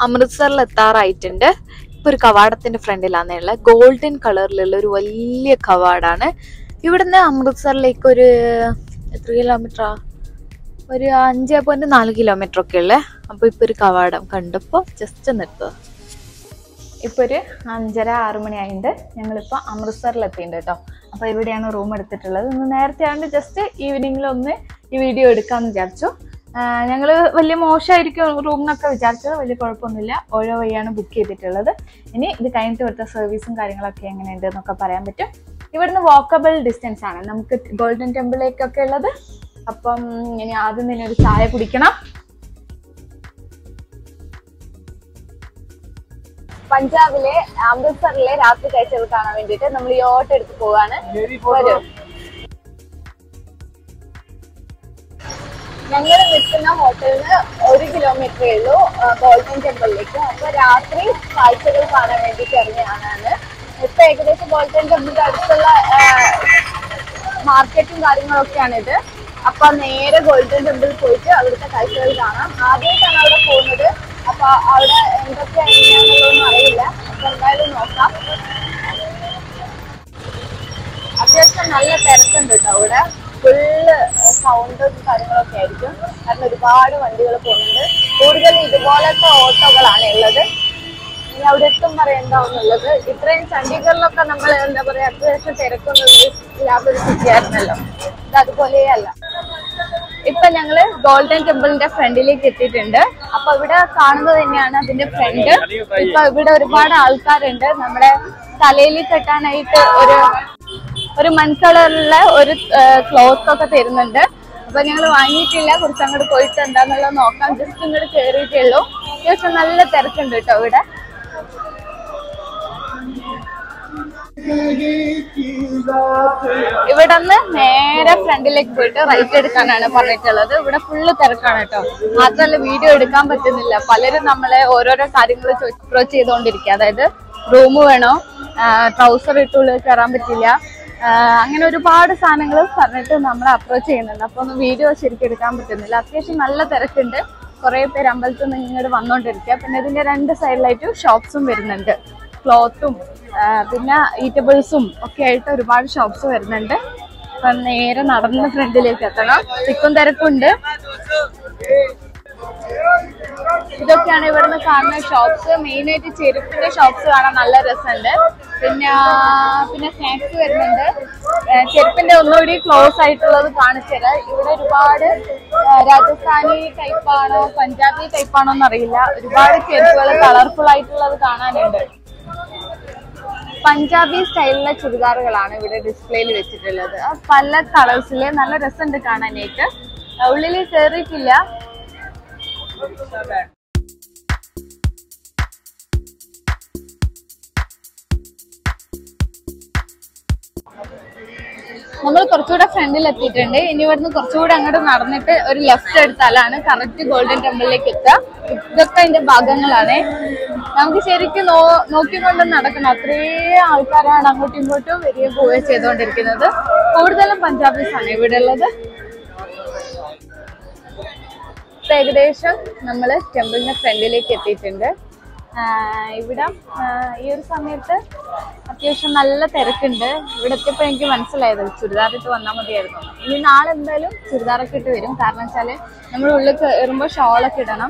അമൃത്സറിൽ എത്താറായിട്ടുണ്ട് ഇപ്പൊ ഒരു കവാടത്തിന്റെ ഫ്രണ്ടിലാണ് ഉള്ളത് ഗോൾഡൻ കളറിലുള്ള ഒരു വലിയ കവാടാണ് ഇവിടുന്ന് അമൃത്സറിലേക്ക് ഒരു എത്ര കിലോമീറ്ററാ ഒരു അഞ്ച് പോയിന്റ് നാല് കിലോമീറ്റർ ഒക്കെ ഉള്ളേ അപ്പൊ ഇപ്പൊ ഒരു കവാടം കണ്ടപ്പോ ജസ്റ്റ് നിർത്തുക ഇപ്പൊ ഒരു അഞ്ചര ആറു മണി ആയിട്ടുണ്ട് ഞങ്ങളിപ്പോ അമൃത്സറിൽ എത്തിയിട്ടുണ്ട് കേട്ടോ അപ്പൊ ഇവിടെയാണ് റൂം എടുത്തിട്ടുള്ളത് ഇന്ന് നേരത്തെ ആയതുകൊണ്ട് ജസ്റ്റ് ഈവനിങ്ങിൽ ഒന്ന് ഈ വീഡിയോ എടുക്കാന്ന് വിചാരിച്ചു ആഹ് ഞങ്ങള് വലിയ മോശമായിരിക്കും റൂം എന്നൊക്കെ വിചാരിച്ചത് വലിയ കുഴപ്പമൊന്നുമില്ല ഓരോ വഴിയാണ് ബുക്ക് ചെയ്തിട്ടുള്ളത് ഇനി ഇത് കഴിഞ്ഞിട്ട് ഇവിടുത്തെ സർവീസും കാര്യങ്ങളൊക്കെ എങ്ങനെയുണ്ട് എന്നൊക്കെ പറയാൻ പറ്റും ഇവിടുന്ന് വാക്കബിൾ ഡിസ്റ്റൻസ് ആണ് നമുക്ക് ഗോൾഡൻ ടെമ്പിളിലേക്കൊക്കെ ഉള്ളത് അപ്പം ഇനി ആദ്യം തന്നെ ഒരു ചായ കുടിക്കണം പഞ്ചാബിലെ അമൃത്സറിലെ രാത്രി കാഴ്ചകൾ കാണാൻ വേണ്ടിയിട്ട് നമ്മൾ ഈ ഓട്ടോ എടുത്ത് പോവാണ് വരൂ ഞങ്ങൾ നിൽക്കുന്ന ഹോട്ടലിന് ഒരു കിലോമീറ്ററേ ഉള്ളൂ ആ, ഗോൾഡൻ ടെമ്പിളിലേക്ക് അപ്പൊ രാത്രി കാഴ്ചകൾ കാണാൻ വേണ്ടിയിട്ട് ഇറങ്ങിയാണ് ഇപ്പൊ ഏകദേശം ഗോൾഡൻ ടെമ്പിളിന്റെ അടുത്തുള്ള ആ, മാർക്കറ്റും കാര്യങ്ങളൊക്കെയാണ് ഇത് അപ്പൊ നേരെ ഗോൾഡൻ ടെമ്പിൾ പോയിട്ട് അവിടുത്തെ കാഴ്ചകൾ കാണാം ആദ്യമായിട്ടാണ് അവിടെ പോകുന്നത് അപ്പൊ അവിടെ എന്തൊക്കെ എങ്ങനെയാണെന്നുള്ളതൊന്നും അറിയില്ല അപ്പൊ എന്തായാലും നോക്കാം അത്യാവശ്യം നല്ല തിരക്കുണ്ട് കേട്ടോ അവിടെ ഫുള്ള് സൗണ്ടും കാര്യങ്ങളൊക്കെ ആയിരിക്കും കാരണം ഒരുപാട് വണ്ടികൾ പോകുന്നുണ്ട് കൂടുതലും ഇതുപോലത്തെ ഓട്ടോകളാണ് ഉള്ളത് ഇനി അവിടെ എത്തും പറയണ്ടാവുന്നുള്ളത് ഇത്രയും ചണ്ഡീഗറിലൊക്കെ നമ്മൾ എന്താ പറയാ അത്യാവശ്യം തിരക്കൊന്നും ഇല്ലാത്തൊരു സിറ്റി ആയിരുന്നല്ലോ ഇത് അതുപോലെയല്ല ഇപ്പൊ ഞങ്ങള് ഗോൾഡൻ ടെമ്പിളിന്റെ ഫ്രണ്ടിലേക്ക് എത്തിയിട്ടുണ്ട് അപ്പൊ ഇവിടെ കാണുന്നത് തന്നെയാണ് അതിന്റെ ഫ്രണ്ട് ഇപ്പൊ ഇവിടെ ഒരുപാട് ആൾക്കാരുണ്ട് നമ്മുടെ തലയിൽ കെട്ടാനായിട്ട് ഒരു ഒരു മൺകളറിലുള്ള ഒരു ക്ലോത്ത് ഒക്കെ തരുന്നുണ്ട് അപ്പൊ ഞങ്ങൾ വാങ്ങിയിട്ടില്ല കുറച്ച് അങ്ങോട്ട് പോയിട്ട് എന്താന്നുള്ളത് നോക്കാം ജസ്റ്റ് ഇങ്ങോട്ട് കയറിയിട്ടുള്ളൂ അത്യാവശ്യം നല്ല തിരക്കുണ്ട് കേട്ടോ ഇവിടെ ഇവിടെ നിന്ന് നേരെ ഫ്രണ്ടിലേക്ക് പോയിട്ട് റൈറ്റ് എടുക്കാനാണ് പറഞ്ഞിട്ടുള്ളത് ഇവിടെ ഫുള്ള് തിരക്കാണ് കേട്ടോ മാത്രമല്ല വീഡിയോ എടുക്കാൻ പറ്റുന്നില്ല പലരും നമ്മളെ ഓരോരോ കാര്യങ്ങൾ അപ്രോച്ച് ചെയ്തുകൊണ്ടിരിക്കുക അതായത് റൂം വേണോ ട്രൗസർ ഇട്ടുള്ളിൽ കയറാൻ പറ്റില്ല ആ, അങ്ങനെ ഒരുപാട് സാധനങ്ങൾ പറഞ്ഞിട്ട് നമ്മളെ അപ്രോച്ച് ചെയ്യുന്നുണ്ട് അപ്പൊ ഒന്നും വീഡിയോ ശരിക്കും എടുക്കാൻ പറ്റുന്നില്ല അത്യാവശ്യം നല്ല തിരക്കുണ്ട് കുറെ പേര് അമ്പലത്തിൽ നിന്ന് ഇങ്ങോട്ട് വന്നോണ്ടിരിക്കുക പിന്നെ ഇതിന്റെ രണ്ട് സൈഡിലായിട്ട് ഷോപ്സും വരുന്നുണ്ട് ക്ലോത്തും പിന്നെ ഈറ്റബിൾസും ഒക്കെ ആയിട്ട് ഒരുപാട് ഷോപ്സ് വരുന്നുണ്ട് അപ്പൊ നേരെ നടന്ന് ഫ്രണ്ടിലേക്ക് എത്തണം തിക്കും തിരക്കുണ്ട് ഇതൊക്കെയാണ് ഇവിടുന്ന് കാണുന്ന ഷോപ്സ് മെയിൻ ആയിട്ട് ചെരുപ്പിന്റെ ഷോപ്സ് കാണാൻ നല്ല രസമുണ്ട് പിന്നെ പിന്നെ സ്നാക്സ് വരുന്നുണ്ട് ഏർ ചെരുപ്പിന്റെ ഒന്നുകൂടി ക്ലോസ് ആയിട്ടുള്ളത് കാണിച്ചുതരാം ഇവിടെ ഒരുപാട് ഏർ രാജസ്ഥാനി ടൈപ്പ് ആണോ പഞ്ചാബി ടൈപ്പ് ആണോ എന്നറിയില്ല ഒരുപാട് ചെരുപ്പുകൾ കളർഫുൾ ആയിട്ടുള്ളത് കാണാനുണ്ട് പഞ്ചാബി സ്റ്റൈലിലെ ചുരിദാറുകളാണ് ഇവിടെ ഡിസ്പ്ലേയിൽ വെച്ചിട്ടുള്ളത് അത് പല കളേഴ്സില് നല്ല രസമുണ്ട് കാണാനായിട്ട് ഉള്ളിൽ കയറിയിട്ടില്ല നമ്മൾ കുറച്ചുകൂടെ ഫ്രണ്ടിൽ എത്തിയിട്ടുണ്ട് ഇനി ഇവിടുന്ന് കുറച്ചുകൂടെ അങ്ങോട്ട് നടന്നിട്ട് ഒരു ലെഫ്റ്റ് എടുത്താലാണ് കറക്റ്റ് ഗോൾഡൻ ടെമ്പിളിലേക്ക് എത്തുക ഇതൊക്കെ അതിന്റെ ഭാഗങ്ങളാണ് നമുക്ക് ശരിക്കും നോ നോക്കിക്കൊണ്ട് നടക്കണം അത്രയും ആൾക്കാരാണ് അങ്ങോട്ടും ഇങ്ങോട്ടും വരികയും പോവുകയും ചെയ്തുകൊണ്ടിരിക്കുന്നത് കൂടുതലും പഞ്ചാബീസ് ആണ് ഇവിടെ ഉള്ളത് ഇപ്പൊ ഏകദേശം നമ്മൾ ടെമ്പിളിന്റെ ഫ്രണ്ടിലേക്ക് എത്തിയിട്ടുണ്ട് ആഹ് ഇവിടെ ആഹ് ഈ ഒരു സമയത്ത് അത്യാവശ്യം നല്ല തിരക്കുണ്ട് ഇവിടെ എത്തിയപ്പോൾ എനിക്ക് മനസ്സിലായത് ചുരിദാർ ഇട്ട് വന്നാൽ മതിയായിരുന്നു ഇനി നാളെ എന്തായാലും ചുരിദാറൊക്കെ ഇട്ട് വരും കാരണം വെച്ചാല് നമ്മൾ ഉള്ളിൽ കയറുമ്പോൾ ഷോളൊക്കെ ഇടണം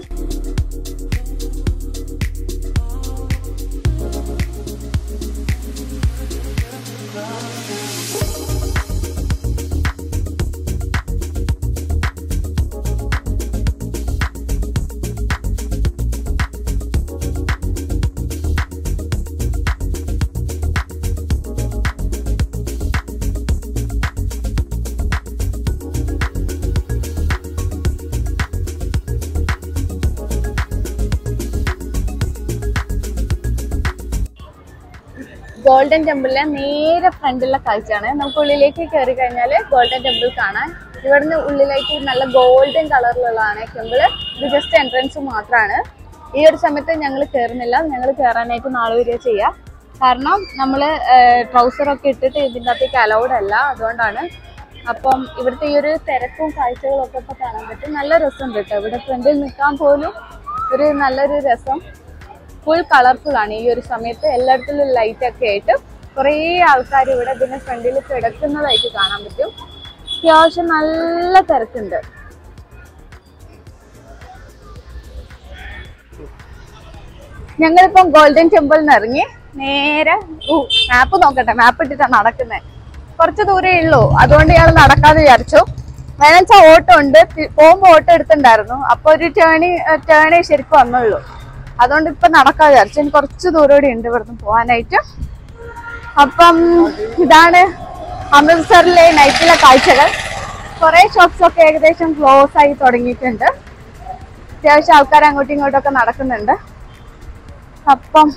ഗോൾഡൻ ടെമ്പിളിലെ നേരെ ഫ്രണ്ടിലുള്ള കാഴ്ചയാണ് നമുക്ക് ഉള്ളിലേക്ക് കയറി കഴിഞ്ഞാൽ ഗോൾഡൻ ടെമ്പിൾ കാണാൻ ഇവിടുന്ന് ഉള്ളിലേക്ക് നല്ല ഗോൾഡൻ കളറിലുള്ളതാണ് ടെമ്പിൾ ഇത് ജസ്റ്റ് എൻട്രൻസ് മാത്രമാണ് ഈ ഒരു സമയത്ത് ഞങ്ങൾ കയറുന്നില്ല ഞങ്ങൾ കയറാനായിട്ട് നാളെ വരിക ചെയ്യുക കാരണം നമ്മൾ ട്രൗസറൊക്കെ ഇട്ടിട്ട് ഇതിൻ്റെ അകത്തേക്ക് അലൗഡ് അല്ല അതുകൊണ്ടാണ് അപ്പം ഇവിടുത്തെ ഈ ഒരു തിരക്കും കാഴ്ചകളും ഒക്കെ ഇപ്പൊ കാണാൻ പറ്റും നല്ല രസമുണ്ട് കേട്ടോ ഇവിടെ ഫ്രണ്ടിൽ നിൽക്കാൻ പോലും ഒരു നല്ലൊരു രസം ഫുൾ കളർഫുൾ ആണ് ഈ ഒരു സമയത്ത് എല്ലായിടത്തും ലൈറ്റ് ഒക്കെ ആയിട്ട് കുറേ ആൾക്കാർ ഇവിടെ ഇതിന്റെ ഫ്രണ്ടിൽ കിടക്കുന്നതായിട്ട് കാണാൻ പറ്റും അത്യാവശ്യം നല്ല തിരക്കുണ്ട് ഞങ്ങളിപ്പം ഗോൾഡൻ ടെമ്പിളിൽ നിന്ന് ഇറങ്ങി നേരെ മാപ്പ് നോക്കട്ടെ മാപ്പ് ഇട്ടിട്ടാണ് നടക്കുന്നത് കുറച്ച് ദൂരേ ഉള്ളൂ അതുകൊണ്ട് ഞങ്ങൾ നടക്കാതെ വിചാരിച്ചു വേണമെച്ചാൽ ഓട്ടോ ഉണ്ട് തി- പോകുമ്പോ ഓട്ടോ എടുത്തിട്ടുണ്ടായിരുന്നു അപ്പൊ ഒരു ടേണി ടേണേ ശരിക്കും വന്നുള്ളൂ അതുകൊണ്ട് ഇപ്പൊ നടക്കാതെ വിചാരിച്ചു ഇനി കുറച്ച് ദൂരം കൂടി ഉണ്ട് ഇവിടുന്ന് പോകാനായിട്ട് അപ്പം ഇതാണ് അമൃത്സറിലെ നൈറ്റിലെ കാഴ്ചകൾ കുറെ ഷോപ്സ് ഒക്കെ ഏകദേശം ക്ലോസ് ആയി തുടങ്ങിയിട്ടുണ്ട് അത്യാവശ്യം ആൾക്കാർ അങ്ങോട്ടും ഇങ്ങോട്ടും ഒക്കെ നടക്കുന്നുണ്ട് അപ്പം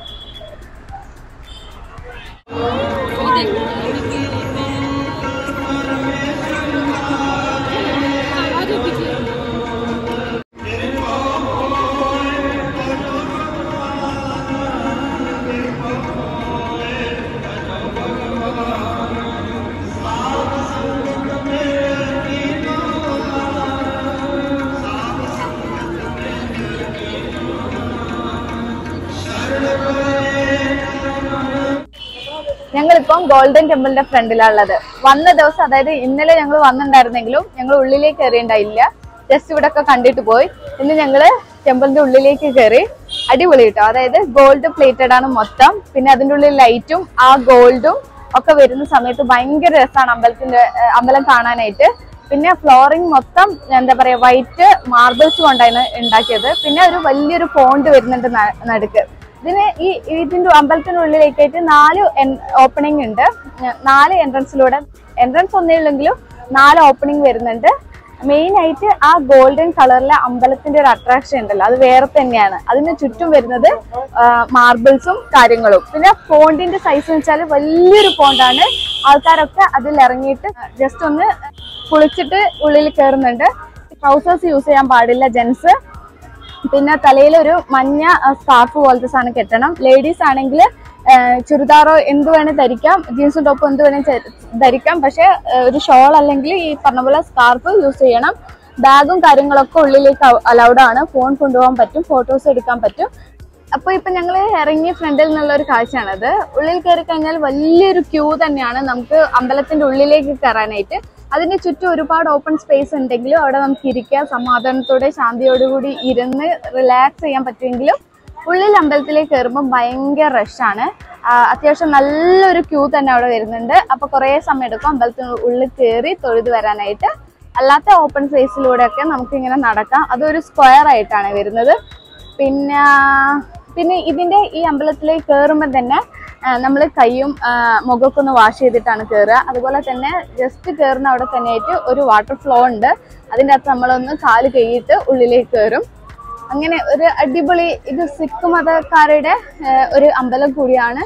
ഞങ്ങളിപ്പം ഗോൾഡൻ ടെമ്പിളിന്റെ ഫ്രണ്ടിലുള്ളത് വന്ന ദിവസം അതായത് ഇന്നലെ ഞങ്ങൾ വന്നിട്ടുണ്ടായിരുന്നെങ്കിലും ഞങ്ങൾ ഉള്ളിലേക്ക് കയറിയിട്ടുണ്ടായില്ല ജസ്റ്റ് ഇവിടെ ഒക്കെ കണ്ടിട്ട് പോയി ഇന്ന് ഞങ്ങള് ടെമ്പിളിന്റെ ഉള്ളിലേക്ക് കയറി അടിപൊളി കേട്ടോ അതായത് ഗോൾഡ് പ്ലേറ്റഡ് ആണ് മൊത്തം പിന്നെ അതിന്റെ ഉള്ളിൽ ലൈറ്റും ആ ഗോൾഡും ഒക്കെ വരുന്ന സമയത്ത് ഭയങ്കര രസമാണ് അമ്പലത്തിന്റെ ഏഹ് അമ്പലം കാണാനായിട്ട് പിന്നെ ഫ്ലോറിംഗ് മൊത്തം എന്താ പറയാ വൈറ്റ് മാർബിൾസ് കൊണ്ടാണ് ഉണ്ടാക്കിയത് പിന്നെ ഒരു വലിയൊരു ഫോണ്ട് വരുന്നുണ്ട് ന- നടുക്ക് ഇതിന് ഈ ഇതിന്റെ അമ്പലത്തിന്റെ ഉള്ളിലേക്കായിട്ട് നാല് ഓപ്പണിംഗ് ഉണ്ട് ഞ- നാല് എൻട്രൻസിലൂടെ എൻട്രൻസ് ഒന്നേ ഉള്ളെങ്കിലും നാല് ഓപ്പണിംഗ് വരുന്നുണ്ട് മെയിൻ ആയിട്ട് ആ ഗോൾഡൻ കളറിലെ അമ്പലത്തിന്റെ ഒരു അട്രാക്ഷൻ ഉണ്ടല്ലോ അത് വേറെ തന്നെയാണ് അതിന് ചുറ്റും വരുന്നത് മാർബിൾസും കാര്യങ്ങളും പിന്നെ ഫോണ്ടിന്റെ സൈസ് എന്ന് വെച്ചാൽ വലിയൊരു ഫോണ്ടാണ് ആൾക്കാരൊക്കെ അതിൽ ഇറങ്ങിയിട്ട് ജസ്റ്റ് ഒന്ന് കുളിച്ചിട്ട് ഉള്ളിൽ കയറുന്നുണ്ട് ട്രൗസേഴ്സ് യൂസ് ചെയ്യാൻ പാടില്ല ജെൻസ് പിന്നെ തലയിൽ ഒരു മഞ്ഞ സ്കാർഫ് പോലത്തെ സാധനം കെട്ടണം ലേഡീസ് ആണെങ്കിൽ ചുരിദാറോ എന്ത് വേണേ ധരിക്കാം ജീൻസും ടോപ്പും എന്ത് വേണേ ചെ- ധരിക്കാം പക്ഷെ ഒരു ഷോൾ അല്ലെങ്കിൽ ഈ പറഞ്ഞ പോലെ സ്കാർഫ് യൂസ് ചെയ്യണം ബാഗും കാര്യങ്ങളൊക്കെ ഉള്ളിലേക്ക് അലൗഡ് ആണ് ഫോൺ കൊണ്ടുപോകാൻ പറ്റും ഫോട്ടോസ് എടുക്കാൻ പറ്റും അപ്പൊ ഇപ്പൊ ഞങ്ങൾ ഇറങ്ങി ഫ്രണ്ടിൽ നിന്നുള്ള ഒരു കാഴ്ചയാണത് ഉള്ളിൽ കയറി കഴിഞ്ഞാൽ വലിയൊരു ക്യൂ തന്നെയാണ് നമുക്ക് അമ്പലത്തിന്റെ ഉള്ളിലേക്ക് കയറാനായിട്ട് അതിന്റെ ചുറ്റും ഒരുപാട് ഓപ്പൺ സ്പേസ് ഉണ്ടെങ്കിലും അവിടെ നമുക്ക് ഇരിക്കുക സമാധാനത്തോടെ ശാന്തിയോടുകൂടി ഇരുന്ന് റിലാക്സ് ചെയ്യാൻ പറ്റുമെങ്കിലും ഉള്ളിൽ അമ്പലത്തിലേക്ക് കയറുമ്പോൾ ഭയങ്കര റഷാണ് അത്യാവശ്യം നല്ലൊരു ക്യൂ തന്നെ അവിടെ വരുന്നുണ്ട് അപ്പൊ കുറേ സമയം എടുക്കും അമ്പലത്തിന് ഉള്ളിൽ കയറി തൊഴുത് വരാനായിട്ട് അല്ലാത്ത ഓപ്പൺ സ്പേസിലൂടെ ഒക്കെ നമുക്ക് ഇങ്ങനെ നടക്കാം അതൊരു സ്ക്വയർ ആയിട്ടാണ് വരുന്നത് പിന്നെ പിന്നെ ഇതിന്റെ ഈ അമ്പലത്തിലേക്ക് കയറുമ്പോൾ തന്നെ നമ്മൾ കൈയും ആ, മുഖമൊക്കെ ഒന്ന് വാഷ് ചെയ്തിട്ടാണ് കയറുക അതുപോലെ തന്നെ ജസ്റ്റ് കയറുന്ന അവിടെ തന്നെ ആയിട്ട് ഒരു വാട്ടർ ഫ്ലോ ഉണ്ട് അതിൻ്റെ അകത്ത് നമ്മളൊന്ന് കാല് കൈയിട്ട് ഉള്ളിലേക്ക് കയറും അങ്ങനെ ഒരു അടിപൊളി ഇത് സിഖ് മതക്കാരുടെ ആ, ഒരു അമ്പലം കൂടിയാണ്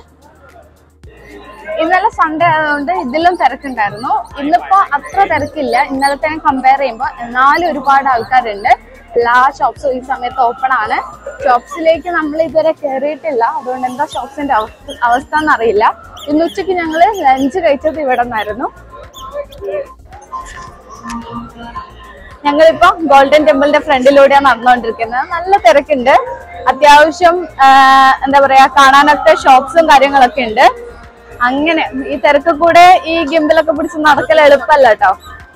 ഇന്നലെ സൺഡേ ആയതുകൊണ്ട് ഇതിലും തിരക്കുണ്ടായിരുന്നു ഇന്നിപ്പോ അത്ര തിരക്കില്ല ഇന്നലത്തെ കമ്പയർ ചെയ്യുമ്പോൾ എന്നാലും ഒരുപാട് ആൾക്കാരുണ്ട് എല്ലാ ഷോപ്സും ഈ സമയത്ത് ഓപ്പൺ ആണ് ഷോപ്സിലേക്ക് നമ്മൾ ഇതുവരെ കയറിയിട്ടില്ല അതുകൊണ്ട് എന്താ ഷോപ്സിന്റെ അവസ്ഥ അവസ്ഥ എന്നറിയില്ല ഇന്ന് ഉച്ചയ്ക്ക് ഞങ്ങൾ ലഞ്ച് കഴിച്ചത് ഇവിടെ നിന്നായിരുന്നു ഞങ്ങളിപ്പോ ഗോൾഡൻ ടെമ്പിളിന്റെ ഫ്രണ്ടിലൂടെയാണ് നടന്നുകൊണ്ടിരിക്കുന്നത് നല്ല തിരക്കുണ്ട് അത്യാവശ്യം ആ, എന്താ പറയാ കാണാനൊക്കെ ഷോപ്സും കാര്യങ്ങളൊക്കെ ഉണ്ട് അങ്ങനെ ഈ തിരക്ക് കൂടെ ഈ ഗിംബിലൊക്കെ പിടിച്ച് നടക്കൽ എളുപ്പമല്ല കേട്ടോ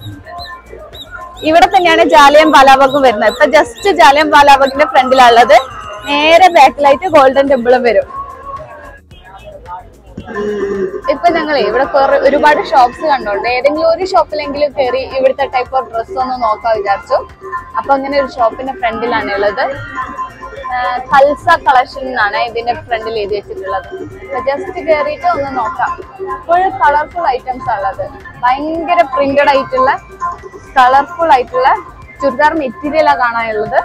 ഇവിടെ തന്നെയാണ് ജാലിയൻ ബാലാബാഗും വരുന്നത് ഇപ്പൊ ജസ്റ്റ് ജാലിയൻ ബാലാബാഗിന്റെ ഫ്രണ്ടിലുള്ളത് നേരെ ബാക്കിലായിട്ട് ഗോൾഡൻ ടെമ്പിളും വരും ഇപ്പൊ ഞങ്ങളെ ഇവിടെ കുറെ ഒരുപാട് ഷോപ്സ് കണ്ടോണ്ട് ഏതെങ്കിലും ഒരു ഷോപ്പിലെങ്കിലും കയറി ഇവിടുത്തെ ടൈപ്പ് ഓഫ് ഡ്രസ്സ് ഒന്ന് നോക്കാൻ വിചാരിച്ചു അപ്പൊ അങ്ങനെ ഒരു ഷോപ്പിന്റെ ഫ്രണ്ടിലാണ് ഉള്ളത് ആഹ് ഖൽസ കളക്ഷൻ എന്നാണ് ഇതിന്റെ ഫ്രണ്ടിൽ എഴുതി വെച്ചിട്ടുള്ളത് ജസ്റ്റ് കയറിയിട്ട് ഒന്ന് നോക്കാം ഫുൾ കളർഫുൾ ഐറ്റംസ് ഉള്ളത് ഭയങ്കര പ്രിന്റഡ് ആയിട്ടുള്ള കളർഫുൾ ആയിട്ടുള്ള ചുരിദാർ മെറ്റീരിയലാണ് കാണാനുള്ളത്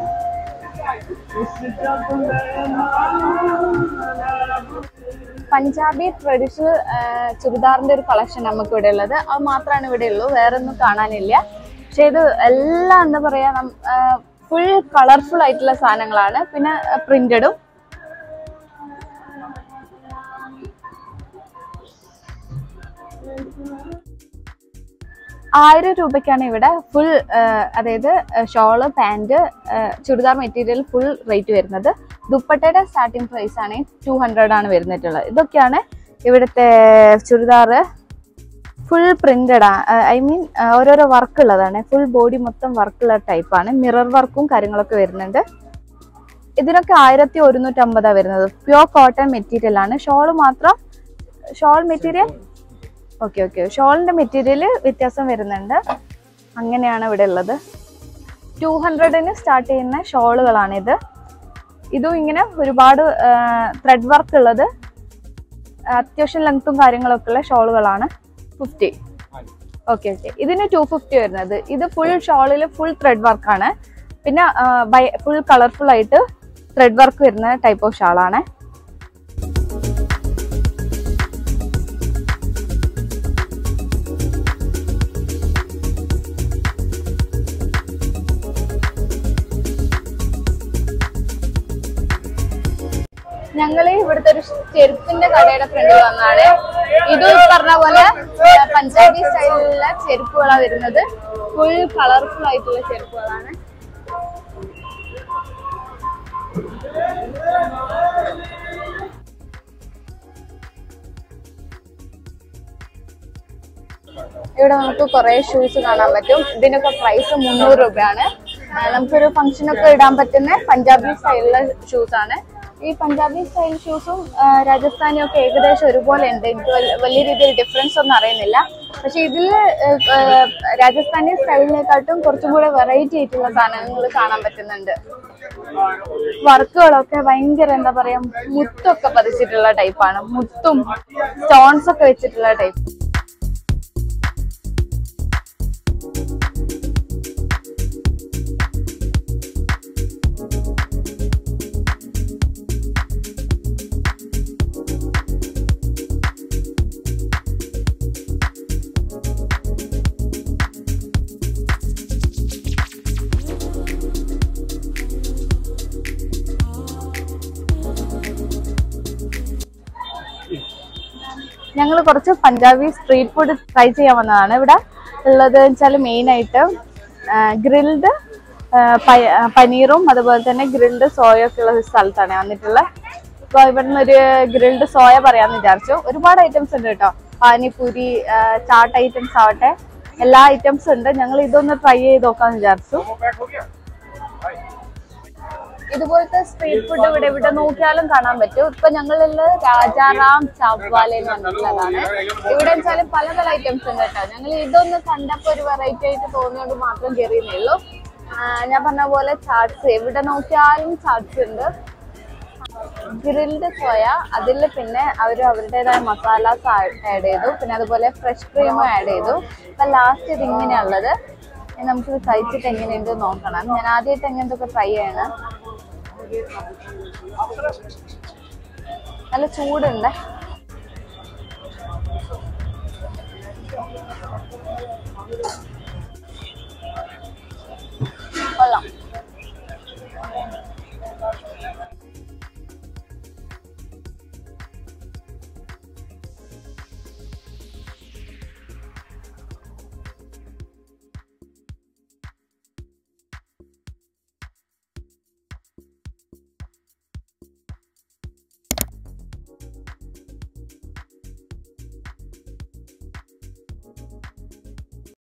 പഞ്ചാബി ട്രഡീഷണൽ ചുരിദാറിന്റെ ഒരു കളക്ഷൻ നമുക്ക് ഇവിടെ ഉള്ളത് അത് മാത്രമാണ് ഇവിടെ ഉള്ളൂ വേറെ ഒന്നും കാണാനില്ല പക്ഷെ ഇത് എല്ലാം എന്താ പറയാ ഫുൾ കളർഫുൾ ആയിട്ടുള്ള സാധനങ്ങളാണ് പിന്നെ പ്രിന്റഡും ആയിരം രൂപയ്ക്കാണ് ഇവിടെ ഫുൾ അതായത് shawl pant churidar material full rate വരുന്നത് ദുപ്പട്ടയുടെ സ്റ്റാർട്ടിംഗ് പ്രൈസ് ആണ് ടു ഹൺഡ്രഡ് ആണ് വരുന്നിട്ടുള്ളത് ഇതൊക്കെയാണ് ഇവിടുത്തെ churidar full printed I mean ഓരോരോ വർക്ക് ഉള്ളതാണ് ഫുൾ ബോഡി മൊത്തം വർക്കുള്ള ടൈപ്പാണ് മിറർ വർക്കും കാര്യങ്ങളൊക്കെ വരുന്നുണ്ട് ഇതിനൊക്കെ ആയിരത്തി ഒരുന്നൂറ്റമ്പതാണ് വരുന്നത് പ്യോർ കോട്ടൺ മെറ്റീരിയൽ ആണ് ഷോള് മാത്രം ഷോൾ മെറ്റീരിയൽ ഓക്കെ ഓക്കെ ഷോളിന്റെ മെറ്റീരിയൽ വ്യത്യാസം വരുന്നുണ്ട് അങ്ങനെയാണ് ഇവിടെ ഉള്ളത് ടു ഹൺഡ്രഡിന് സ്റ്റാർട്ട് ചെയ്യുന്ന ഷോളുകളാണിത് ഇതും ഇങ്ങനെ ഒരുപാട് ത്രെഡ് വർക്ക് ഉള്ളത് അത്യാവശ്യം ലെങ്ത്തും കാര്യങ്ങളൊക്കെ ഉള്ള ഷോളുകളാണ് ഫിഫ്റ്റി ഓക്കെ ഓക്കെ ഇതിന് ടു ഫിഫ്റ്റി വരുന്നത് ഇത് ഫുൾ ഷോളിൽ ഫുൾ ത്രെഡ് വർക്കാണ് പിന്നെ ഫുൾ കളർഫുൾ ആയിട്ട് ത്രെഡ് വർക്ക് വരുന്ന ടൈപ്പ് ഓഫ് ഷാളാണ് ഞങ്ങൾ ഇവിടുത്തെ ഒരു ചെരുപ്പിന്റെ കടയുടെ ഫ്രണ്ടിൽ വന്നാണ് ഇത് പറഞ്ഞ പോലെ ആ, പഞ്ചാബി സ്റ്റൈലിലുള്ള ചെരുപ്പുകളാണ് വരുന്നത് ഫുൾ കളർഫുൾ ആയിട്ടുള്ള ചെരുപ്പുകളാണ് ഇവിടെ നമുക്ക് കുറെ ഷൂസ് കാണാൻ പറ്റും ഇതിനൊക്കെ പ്രൈസ് മുന്നൂറ് രൂപയാണ് ആ, നമുക്കൊരു ഫംഗ്ഷനൊക്കെ ഇടാൻ പറ്റുന്ന പഞ്ചാബി സ്റ്റൈലിലുള്ള ഷൂസ് ആണ് ഈ പഞ്ചാബി സ്റ്റൈൽ ഷൂസും രാജസ്ഥാനിയും ഒക്കെ ഏകദേശം ഒരുപോലെ ഉണ്ട് എനിക്ക് വൽ- വലിയ രീതിയിൽ ഡിഫറൻസ് ഒന്നും അറിയുന്നില്ല പക്ഷെ ഇതിൽ രാജസ്ഥാനി സ്റ്റൈലിനെക്കാട്ടും കുറച്ചും കൂടെ വെറൈറ്റി ആയിട്ടുള്ള സാധനങ്ങൾ കാണാൻ പറ്റുന്നുണ്ട് വർക്കുകളൊക്കെ ഭയങ്കര എന്താ പറയാ മുത്തൊക്കെ പതിച്ചിട്ടുള്ള ടൈപ്പാണ് മുത്തും സ്റ്റോൺസ് ഒക്കെ വെച്ചിട്ടുള്ള ടൈപ്പ് ഞങ്ങൾ കുറച്ച് പഞ്ചാബി സ്ട്രീറ്റ് ഫുഡ് ട്രൈ ചെയ്യാൻ വന്നതാണ് ഇവിടെ ഉള്ളത് വെച്ചാൽ മെയിൻ ആയിട്ട് ഗ്രിൽഡ് പനീറും അതുപോലെ തന്നെ ഗ്രിൽഡ് സോയ ഒക്കെ ഉള്ള സ്ഥലത്താണ് വന്നിട്ടുള്ളത് അപ്പോൾ ഇവിടുന്ന് ഒരു ഗ്രിൽഡ് സോയ പറയാന്ന് വിചാരിച്ചു ഒരുപാട് ഐറ്റംസ് ഉണ്ട് കേട്ടോ പാനിപൂരി ആ, ചാട്ട് ഐറ്റംസ് ആവട്ടെ എല്ലാ ഐറ്റംസും ഉണ്ട് ഞങ്ങൾ ഇതൊന്ന് ട്രൈ ചെയ്ത് നോക്കാന്ന് വിചാരിച്ചു ഇതുപോലത്തെ സ്ട്രീറ്റ് ഫുഡ് ഇവിടെ ഇവിടെ നോക്കിയാലും കാണാൻ പറ്റും ഇപ്പൊ ഞങ്ങളുള്ളത് രാജാറാം ചാപ്വാല എന്ന് പറഞ്ഞിട്ടുള്ളതാണ് ഇവിടെ വെച്ചാലും പല പല ഐറ്റംസ് ഉണ്ട് കേട്ടോ ഞങ്ങൾ ഇതൊന്ന് കണ്ടപ്പോ ഒരു വെറൈറ്റി ആയിട്ട് തോന്നിയോണ്ട് മാത്രം കയറിയേ ഉള്ളൂ ആ, ഞാൻ പറഞ്ഞ പോലെ ചാട്സ് എവിടെ നോക്കിയാലും ചാട്സ് ഉണ്ട് ഗ്രിൽഡ് സോയ അതിൽ പിന്നെ അവർ അവരുടേതായ മസാലാസ് ആഡ് ചെയ്തു പിന്നെ അതുപോലെ ഫ്രഷ് ക്രീമും ആഡ് ചെയ്തു അപ്പൊ ലാസ്റ്റ് ഇത് ഇങ്ങനെയുള്ളത് ഇനി നമുക്കിത് കഴിച്ചിട്ട് എങ്ങനെയുണ്ട് നോക്കണം ഞാൻ ആദ്യമായിട്ട് എങ്ങനത്തെ ഒക്കെ ട്രൈ ചെയ്യണം നല്ല ചൂടുണ്ട്